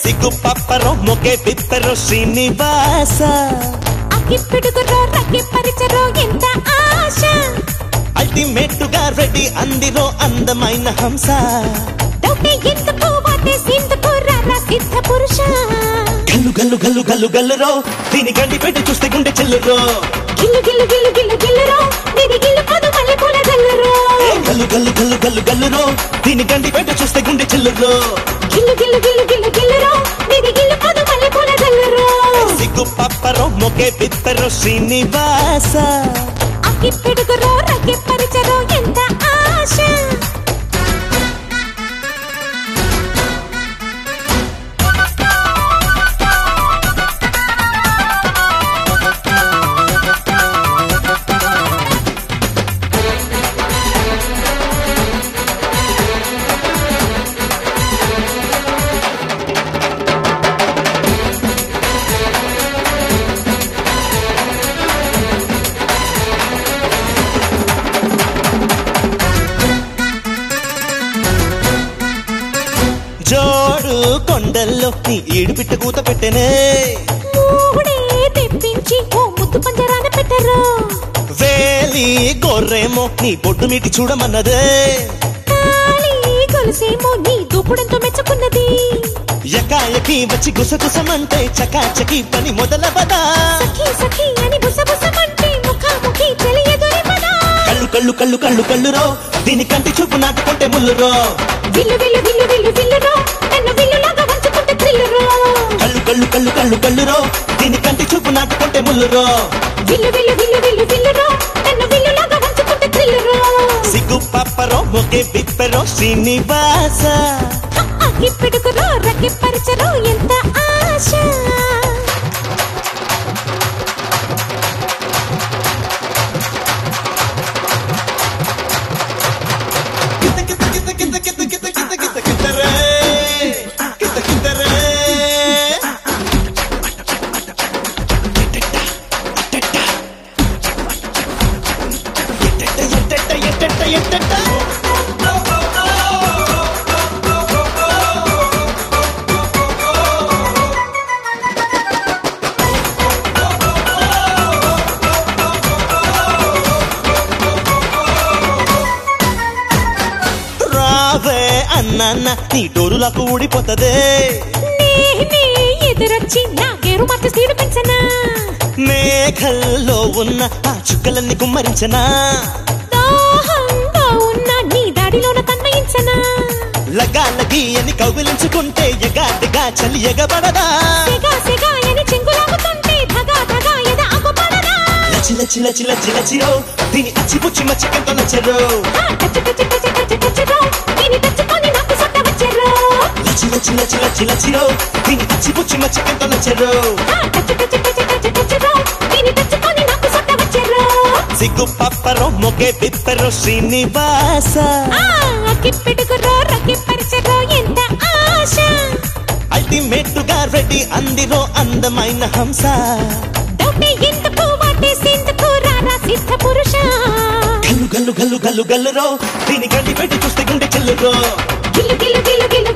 సిగ్గు పప్పరో మొకే పిప్పరో శ్రీనివాస అగ్గి పిడుగురో రగ్గి పరిచరో ఎంత ఆశ అల్టిమేట్ గా రెడీ అందిరో అందమైన హంస డౌటే ఎందుకు వాటే సిందుకు రారా సిద్ధ పురుష గల్లు గల్లు గల్లు గల్లు గల్లురో దీని గండి పెట్టి చూస్తే గుండె చెల్లురో గిల్లు గిల్లు గిల్లు గిల్లు గిల్లురో నిది గిల్లు పదు మల్లె పూల జల్లురో ఏ గల్లు గల్లు గల్లు గల్లు గల్లురో దీని గండి పెట్టి చూస్తే గుండె చెల్లురో గిల్లు గిల్లు గిల్లు గిల్లు గిల్లురో నిది గిల్లు పదు మల్లె పూల జల్లురో సిగ్గు పప్పరో మొకే పిప్పరో శ్రీనివాస అగ్గి పిడుగురో రగ్గి పరిచరో ఎంత ఆశ జోడు కొండల్లో నీ ఈడు పిట్ట కూత పెట్టెనే మూడే తెప్పించి ఓ ముద్దు పంజరాన పెట్టరు వేలి గొర్రెమో నీ బొడ్డు మీటి చూడమన్నదే కాలి గొలుసేమో నీ దూకుడంతో మెచ్చుకున్నది ఎకాయకి వచ్చి గుసగుసమంటే చకాచకి పని మొదలవదా సఖీ సఖీ అని బుసబుసమంటే ముఖాముఖి చెలి ఎదురి పదా కళ్ళు కళ్ళు కళ్ళు కళ్ళు కళ్ళురో దీని కంటి చూపు నాటుకుంటే ముల్లురో విల్లు విల్లు విల్లు విల్లు విల్లురో నన్ను విల్లులాగా వంచుకుంటే థ్రిల్లురో కళ్ళు కళ్ళు కళ్ళు కళ్ళు కళ్ళురో దీని కంటి చూపు నాటుకుంటే ముల్లురో విల్లు విల్లు విల్లు విల్లు విల్లురో నన్ను విల్లులాగా వంచుకుంటే థ్రిల్లురో సిగ్గు పప్పరో మొకే బిప్పరో శ్రీనివాస అగ్గి పిడుగురో రగ్గి పరిచరో ఎంత ఆశ కిత కిత కిత కిత కిత కిత కిత కిత కితరే కిత కితరే ఎట్టెట్ట ఎట్టెట్ట ఎట్టెట్ట ఎట్టెట్ట రావే అన్న నీ డోరులకు ఊడిపోతదే నేనే ఎదురొచ్చి నా గేరు మార్చి సీడు పెంచనా మేఘల్లో ఉన్న ఆ చుక్కలన్నీ కుమ్మరించనా దాహంగా ఉన్న నీ దాడిలోన తన్మయించనా లగాలగి అని కౌగిలించుకుంటే ఎగాదిగా చలి ఎగబడదా సెగా సెగా అని చెంగులాగుతుంటే ధగా ధగా ఎద ఆకుపడదా లచి లచి లచి లచి లచిరో దీని అచ్చి పుచ్చి మచ్చికంత నచ్చరు ఆ touch touch touch touch touch రో దీని తెచ్చుకొని నాకు సొట్ట వచ్చారు లచి లచి లచి లచి లచిరో దీని అచ్చి పుచ్చి మచ్చికంత నచ్చరు ఆ touch touch touch touch touch రో దీని తెచ్చుకొని నాకు సొట్ట వచ్చారు సిగ్గు పప్పరో మొగే పిప్పరో శ్రీనివాస ఆ అగ్గి పిడుగురో రగ్గి పరిచరో ఎంత ఆశ అల్టిమేట్ గా రెడీ అందిరో అందమైన హంస డౌటే ఎందుకు వాటే సిందుకు రారా సిద్ధ పురుష గల్లు గల్లు గల్లు గల్లు గల్లురో దీని గండి పెట్టి చూస్తే గుండె చెల్లురో గిల్లు గిల్లు గిల్లు గిల్లు